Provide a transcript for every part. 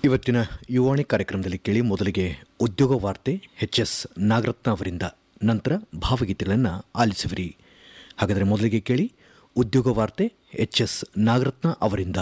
ಇವತ್ತಿನ ಯುವಾಣಿ ಕಾರ್ಯಕ್ರಮದಲ್ಲಿ ಕೇಳಿ ಮೊದಲಿಗೆ ಉದ್ಯೋಗ ವಾರ್ತೆ ಎಚ್ ಎಸ್ ನಾಗರತ್ನ ಅವರಿಂದ ನಂತರ ಭಾವಗೀತೆಗಳನ್ನು ಆಲಿಸುವಿರಿ ಹಾಗಾದರೆ ಮೊದಲಿಗೆ ಕೇಳಿ ಉದ್ಯೋಗ ವಾರ್ತೆ ಎಚ್ ಎಸ್ ನಾಗರತ್ನ ಅವರಿಂದ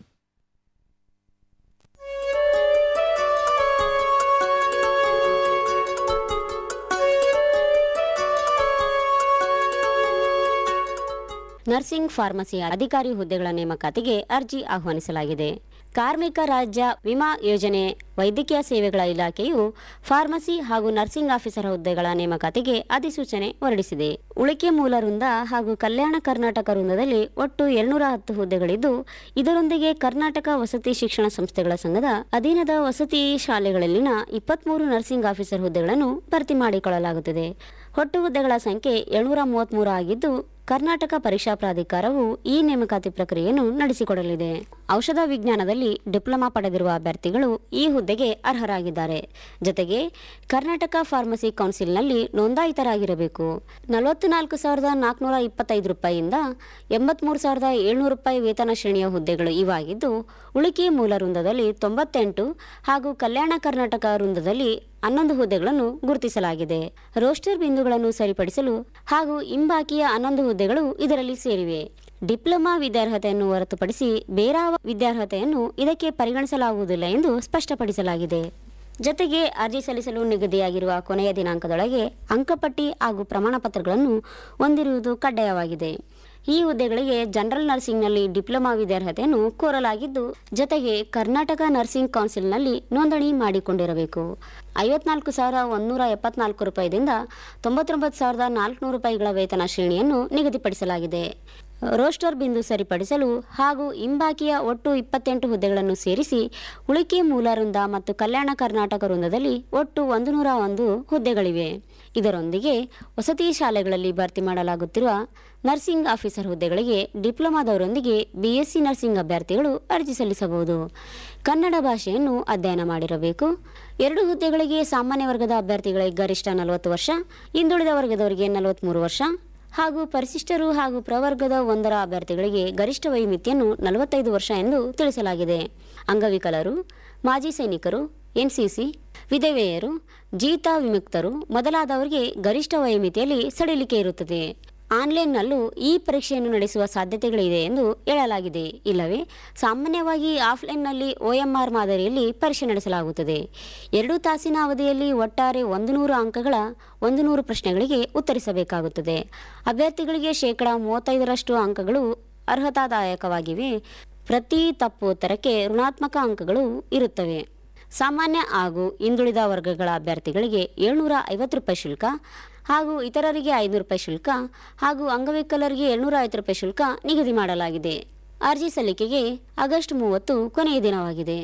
ನರ್ಸಿಂಗ್ ಫಾರ್ಮಸಿ ಅಧಿಕಾರಿ ಹುದ್ದೆಗಳ ನೇಮಕಾತಿಗೆ ಅರ್ಜಿ ಆಹ್ವಾನಿಸಲಾಗಿದೆ ಕಾರ್ಮಿಕ ರಾಜ್ಯ ವಿಮಾ ಯೋಜನೆ ವೈದ್ಯಕೀಯ ಸೇವೆಗಳ ಇಲಾಖೆಯು ಫಾರ್ಮಸಿ ಹಾಗೂ ನರ್ಸಿಂಗ್ ಆಫೀಸರ್ ಹುದ್ದೆಗಳ ನೇಮಕಾತಿಗೆ ಅಧಿಸೂಚನೆ ಹೊರಡಿಸಿದೆ ಉಳಿಕೆ ಮೂಲ ವೃಂದ ಹಾಗೂ ಕಲ್ಯಾಣ ಕರ್ನಾಟಕ ವೃಂದದಲ್ಲಿ ಒಟ್ಟು ಎರಡ್ನೂರ ಹತ್ತು ಹುದ್ದೆಗಳಿದ್ದು ಇದರೊಂದಿಗೆ ಕರ್ನಾಟಕ ವಸತಿ ಶಿಕ್ಷಣ ಸಂಸ್ಥೆಗಳ ಸಂಘದ ಅಧೀನದ ವಸತಿ ಶಾಲೆಗಳಲ್ಲಿನ ಇಪ್ಪತ್ಮೂರು ನರ್ಸಿಂಗ್ ಆಫೀಸರ್ ಹುದ್ದೆಗಳನ್ನು ಭರ್ತಿ ಮಾಡಿಕೊಳ್ಳಲಾಗುತ್ತದೆ ಒಟ್ಟು ಹುದ್ದೆಗಳ ಸಂಖ್ಯೆ ಏಳ್ನೂರ ಮೂವತ್ಮೂರು ಆಗಿದ್ದು ಕರ್ನಾಟಕ ಪರೀಕ್ಷಾ ಪ್ರಾಧಿಕಾರವು ಈ ನೇಮಕಾತಿ ಪ್ರಕ್ರಿಯೆಯನ್ನು ನಡೆಸಿಕೊಡಲಿದೆ ಔಷಧ ವಿಜ್ಞಾನದಲ್ಲಿ ಡಿಪ್ಲೊಮಾ ಪಡೆದಿರುವ ಅಭ್ಯರ್ಥಿಗಳು ಈ ಹುದ್ದೆಗೆ ಅರ್ಹರಾಗಿದ್ದಾರೆ ಜೊತೆಗೆ ಕರ್ನಾಟಕ ಫಾರ್ಮಸಿ ಕೌನ್ಸಿಲ್ನಲ್ಲಿ ನೋಂದಾಯಿತರಾಗಿರಬೇಕು ನಲವತ್ತು ನಾಲ್ಕು ಸಾವಿರದ ನಾಲ್ಕುನೂರ ಇಪ್ಪತ್ತೈದು ರೂಪಾಯಿಯಿಂದ ಎಂಬತ್ಮೂರು ಸಾವಿರದ ಏಳ್ನೂರು ರೂಪಾಯಿ ವೇತನ ಶ್ರೇಣಿಯ ಹುದ್ದೆಗಳು ಇವಾಗಿದ್ದು ಉಳಿಕೆ ಮೂಲ ವೃಂದದಲ್ಲಿ ತೊಂಬತ್ತೆಂಟು ಹಾಗೂ ಕಲ್ಯಾಣ ಕರ್ನಾಟಕ ವೃಂದದಲ್ಲಿ ಹನ್ನೊಂದು ಹುದ್ದೆಗಳನ್ನು ಗುರುತಿಸಲಾಗಿದೆ ರೋಸ್ಟರ್ ಬಿಂದುಗಳನ್ನು ಸರಿಪಡಿಸಲು ಹಾಗೂ ಹಿಂಬಾಕಿಯ ಹನ್ನೊಂದು ಹುದ್ದೆಗಳು ಇದರಲ್ಲಿ ಸೇರಿವೆ ಡಿಪ್ಲೊಮಾ ವಿದ್ಯಾರ್ಹತೆಯನ್ನು ಹೊರತುಪಡಿಸಿ ಬೇರಾವ ವಿದ್ಯಾರ್ಹತೆಯನ್ನು ಇದಕ್ಕೆ ಪರಿಗಣಿಸಲಾಗುವುದಿಲ್ಲ ಎಂದು ಸ್ಪಷ್ಟಪಡಿಸಲಾಗಿದೆ ಜೊತೆಗೆ ಅರ್ಜಿ ಸಲ್ಲಿಸಲು ನಿಗದಿಯಾಗಿರುವ ಕೊನೆಯ ದಿನಾಂಕದೊಳಗೆ ಅಂಕಪಟ್ಟಿ ಹಾಗೂ ಪ್ರಮಾಣ ಪತ್ರಗಳನ್ನು ಹೊಂದಿರುವುದು ಕಡ್ಡಾಯವಾಗಿದೆ ಈ ಹುದ್ದೆಗಳಿಗೆ ಜನರಲ್ ನರ್ಸಿಂಗ್ನಲ್ಲಿ ಡಿಪ್ಲೊಮಾ ವಿದ್ಯಾರ್ಹತೆಯನ್ನು ಕೋರಲಾಗಿದ್ದು ಜೊತೆಗೆ ಕರ್ನಾಟಕ ನರ್ಸಿಂಗ್ ಕೌನ್ಸಿಲ್ನಲ್ಲಿ ನೋಂದಣಿ ಮಾಡಿಕೊಂಡಿರಬೇಕು ಐವತ್ನಾಲ್ಕು ಸಾವಿರ ಒಂದೂರ ಎಪ್ಪತ್ನಾಲ್ಕು ರೂಪಾಯಿದಿಂದ ತೊಂಬತ್ತೊಂಬತ್ತು ಸಾವಿರದ ನಾಲ್ಕುನೂರು ರೂಪಾಯಿಗಳ ವೇತನ ಶ್ರೇಣಿಯನ್ನು ನಿಗದಿಪಡಿಸಲಾಗಿದೆ ರೋಸ್ಟರ್ ಬಿಂದು ಸರಿಪಡಿಸಲು ಹಾಗೂ ಹಿಂಬಾಕಿಯ ಒಟ್ಟು ಇಪ್ಪತ್ತೆಂಟು ಹುದ್ದೆಗಳನ್ನು ಸೇರಿಸಿ ಉಳಿಕೆ ಮೂಲ ವೃಂದ ಮತ್ತು ಕಲ್ಯಾಣ ಕರ್ನಾಟಕ ವೃಂದದಲ್ಲಿ ಒಟ್ಟು ಒಂದು ನೂರ ಒಂದು ಹುದ್ದೆಗಳಿವೆ ಇದರೊಂದಿಗೆ ವಸತಿ ಶಾಲೆಗಳಲ್ಲಿ ಭರ್ತಿ ಮಾಡಲಾಗುತ್ತಿರುವ ನರ್ಸಿಂಗ್ ಆಫೀಸರ್ ಹುದ್ದೆಗಳಿಗೆ ಡಿಪ್ಲೊಮಾದವರೊಂದಿಗೆ ಬಿಎಸ್ಸಿ ನರ್ಸಿಂಗ್ ಅಭ್ಯರ್ಥಿಗಳು ಅರ್ಜಿ ಸಲ್ಲಿಸಬಹುದು ಕನ್ನಡ ಭಾಷೆಯನ್ನು ಅಧ್ಯಯನ ಮಾಡಿರಬೇಕು ಎರಡು ಹುದ್ದೆಗಳಿಗೆ ಸಾಮಾನ್ಯ ವರ್ಗದ ಅಭ್ಯರ್ಥಿಗಳಿಗೆ ಗರಿಷ್ಠ ನಲವತ್ತು ವರ್ಷ ಹಿಂದುಳಿದ ವರ್ಗದವರಿಗೆ ನಲವತ್ತ್ಮೂರು ವರ್ಷ ಹಾಗೂ ಪರಿಶಿಷ್ಟರು ಹಾಗೂ ಪ್ರವರ್ಗದ ಒಂದರ ಅಭ್ಯರ್ಥಿಗಳಿಗೆ ಗರಿಷ್ಠ ವಯೋಮಿತಿಯನ್ನು ನಲವತ್ತೈದು ವರ್ಷ ಎಂದು ತಿಳಿಸಲಾಗಿದೆ ಅಂಗವಿಕಲರು ಮಾಜಿ ಸೈನಿಕರು ಎನ್ಸಿಸಿ ವಿಧವೆಯರು ಜೀತ ವಿಮುಕ್ತರು ಮೊದಲಾದವರಿಗೆ ಗರಿಷ್ಠ ವಯೋಮಿತಿಯಲ್ಲಿ ಸಡಿಲಿಕೆ ಇರುತ್ತದೆ ಆನ್ಲೈನ್ನಲ್ಲೂ ಈ ಪರೀಕ್ಷೆಯನ್ನು ನಡೆಸುವ ಸಾಧ್ಯತೆಗಳಿದೆ ಎಂದು ಹೇಳಲಾಗಿದೆ ಇಲ್ಲವೇ ಸಾಮಾನ್ಯವಾಗಿ ಆಫ್ಲೈನ್ನಲ್ಲಿ ಒಎಂಆರ್ ಮಾದರಿಯಲ್ಲಿ ಪರೀಕ್ಷೆ ನಡೆಸಲಾಗುತ್ತದೆ ಎರಡು ತಾಸಿನ ಅವಧಿಯಲ್ಲಿ ಒಟ್ಟಾರೆ ಒಂದು ನೂರು ಅಂಕಗಳ ಒಂದು ನೂರು ಪ್ರಶ್ನೆಗಳಿಗೆ ಉತ್ತರಿಸಬೇಕಾಗುತ್ತದೆ ಅಭ್ಯರ್ಥಿಗಳಿಗೆ ಶೇಕಡ ಮೂವತ್ತೈದರಷ್ಟು ಅಂಕಗಳು ಅರ್ಹತಾದಾಯಕವಾಗಿವೆ ಪ್ರತಿ ತಪ್ಪು ಉತ್ತರಕ್ಕೆ ಋಣಾತ್ಮಕ ಅಂಕಗಳು ಇರುತ್ತವೆ ಸಾಮಾನ್ಯ ಹಾಗೂ ಹಿಂದುಳಿದ ವರ್ಗಗಳ ಅಭ್ಯರ್ಥಿಗಳಿಗೆ ಏಳ್ನೂರ ಐವತ್ತು ರೂಪಾಯಿ ಶುಲ್ಕ ಹಾಗೂ ಇತರರಿಗೆ ಐನೂರು ರೂಪಾಯಿ ಶುಲ್ಕ ಹಾಗೂ ಅಂಗವಿಕಲರಿಗೆ ಏಳ್ನೂರ ಐವತ್ತು ರೂಪಾಯಿ ಶುಲ್ಕ ನಿಗದಿ ಮಾಡಲಾಗಿದೆ ಅರ್ಜಿ ಸಲ್ಲಿಕೆಗೆ ಆಗಸ್ಟ್ ಮೂವತ್ತು ಕೊನೆಯ ದಿನವಾಗಿದೆ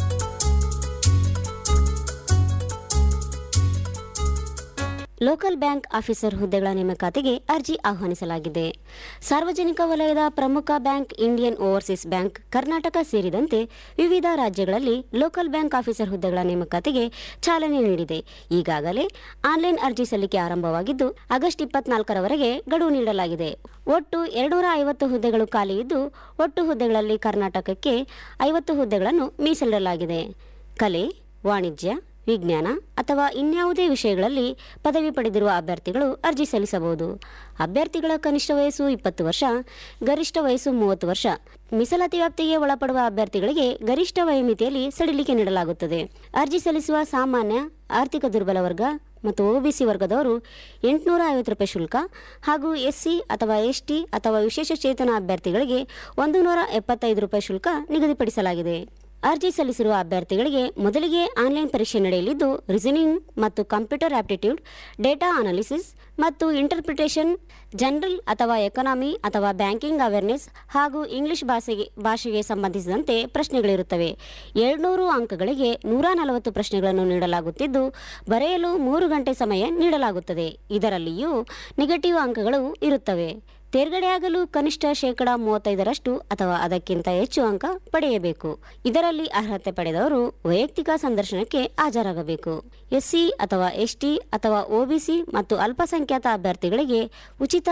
ಲೋಕಲ್ ಬ್ಯಾಂಕ್ ಆಫೀಸರ್ ಹುದ್ದೆಗಳ ನೇಮಕಾತಿಗೆ ಅರ್ಜಿ ಆಹ್ವಾನಿಸಲಾಗಿದೆ ಸಾರ್ವಜನಿಕ ವಲಯದ ಪ್ರಮುಖ bank Indian Overseas Bank Karnataka ಸೇರಿದಂತೆ ವಿವಿಧ ರಾಜ್ಯಗಳಲ್ಲಿ ಲೋಕಲ್ ಬ್ಯಾಂಕ್ ಆಫೀಸರ್ ಹುದ್ದೆಗಳ ನೇಮಕಾತಿಗೆ ಚಾಲನೆ ನೀಡಿದೆ ಈಗಾಗಲೇ ಆನ್ಲೈನ್ ಅರ್ಜಿ ಸಲ್ಲಿಕೆ ಆರಂಭವಾಗಿದ್ದು ಆಗಸ್ಟ್ ಇಪ್ಪತ್ನಾಲ್ಕರವರೆಗೆ ಗಡುವು ನೀಡಲಾಗಿದೆ ಒಟ್ಟು ಎರಡುನೂರ ಐವತ್ತು ಹುದ್ದೆಗಳು ಖಾಲಿ ಇದ್ದು ಒಟ್ಟು ಹುದ್ದೆಗಳಲ್ಲಿ ಕರ್ನಾಟಕಕ್ಕೆ ಐವತ್ತು ಹುದ್ದೆಗಳನ್ನು ಮೀಸಲಿಡಲಾಗಿದೆ ಕಲೆ ವಾಣಿಜ್ಯ ವಿಜ್ಞಾನ ಅಥವಾ ಇನ್ಯಾವುದೇ ವಿಷಯಗಳಲ್ಲಿ ಪದವಿ ಪಡೆದಿರುವ ಅಭ್ಯರ್ಥಿಗಳು ಅರ್ಜಿ ಸಲ್ಲಿಸಬಹುದು ಅಭ್ಯರ್ಥಿಗಳ ಕನಿಷ್ಠ ವಯಸ್ಸು ಇಪ್ಪತ್ತು ವರ್ಷ ಗರಿಷ್ಠ ವಯಸ್ಸು ಮೂವತ್ತು ವರ್ಷ ಮೀಸಲಾತಿ ವ್ಯಾಪ್ತಿಗೆ ಒಳಪಡುವ ಅಭ್ಯರ್ಥಿಗಳಿಗೆ ಗರಿಷ್ಠ ವಯೋಮಿತಿಯಲ್ಲಿ ಸಡಿಲಿಕೆ ನೀಡಲಾಗುತ್ತದೆ ಅರ್ಜಿ ಸಲ್ಲಿಸುವ ಸಾಮಾನ್ಯ ಆರ್ಥಿಕ ದುರ್ಬಲ ವರ್ಗ ಮತ್ತು ಒಬಿಸಿ ವರ್ಗದವರು ಎಂಟುನೂರ ಐವತ್ತು ರೂಪಾಯಿ ಶುಲ್ಕ ಹಾಗೂ ಎಸ್ಸಿ ಅಥವಾ ಎಸ್ಟಿ ಅಥವಾ ವಿಶೇಷ ಚೇತನ ಅಭ್ಯರ್ಥಿಗಳಿಗೆ ಒಂದು ನೂರ ಎಪ್ಪತ್ತೈದು ರೂಪಾಯಿ ಶುಲ್ಕ ನಿಗದಿಪಡಿಸಲಾಗಿದೆ ಅರ್ಜಿ ಸಲ್ಲಿಸಿರುವ ಅಭ್ಯರ್ಥಿಗಳಿಗೆ ಮೊದಲಿಗೆ ಆನ್ಲೈನ್ ಪರೀಕ್ಷೆ ನಡೆಯಲಿದ್ದು ರಿಸನಿಂಗ್ ಮತ್ತು ಕಂಪ್ಯೂಟರ್ ಆಪ್ಟಿಟ್ಯೂಡ್ ಡೇಟಾ ಅನಾಲಿಸಿಸ್ ಮತ್ತು ಇಂಟರ್ಪ್ರಿಟೇಷನ್ ಜನರಲ್ ಅಥವಾ ಎಕನಾಮಿ ಅಥವಾ ಬ್ಯಾಂಕಿಂಗ್ ಅವೇರ್ನೆಸ್ ಹಾಗೂ ಇಂಗ್ಲಿಷ್ ಭಾಷೆಗೆ ಭಾಷೆಗೆ ಸಂಬಂಧಿಸಿದಂತೆ ಪ್ರಶ್ನೆಗಳಿರುತ್ತವೆ ಏಳ್ನೂರು ಅಂಕಗಳಿಗೆ ನೂರ ನಲವತ್ತು ಪ್ರಶ್ನೆಗಳನ್ನು ನೀಡಲಾಗುತ್ತಿದ್ದು ಬರೆಯಲು ಮೂರು ಗಂಟೆ ಸಮಯ ನೀಡಲಾಗುತ್ತದೆ ಇದರಲ್ಲಿಯೂ ನೆಗೆಟಿವ್ ಅಂಕಗಳು ಇರುತ್ತವೆ ತೇರ್ಗಡೆಯಾಗಲು ಕನಿಷ್ಠ ಶೇಕಡ ಮೂವತ್ತೈದರಷ್ಟು ಅಥವಾ ಅದಕ್ಕಿಂತ ಹೆಚ್ಚು ಅಂಕ ಪಡೆಯಬೇಕು ಇದರಲ್ಲಿ ಅರ್ಹತೆ ಪಡೆದವರು ವೈಯಕ್ತಿಕ ಸಂದರ್ಶನಕ್ಕೆ ಹಾಜರಾಗಬೇಕು ಎಸ್ಸಿ ಅಥವಾ ಎಸ್ಟಿ ಅಥವಾ ಒಬಿಸಿ ಮತ್ತು ಅಲ್ಪಸಂಖ್ಯಾತ ಅಭ್ಯರ್ಥಿಗಳಿಗೆ ಉಚಿತ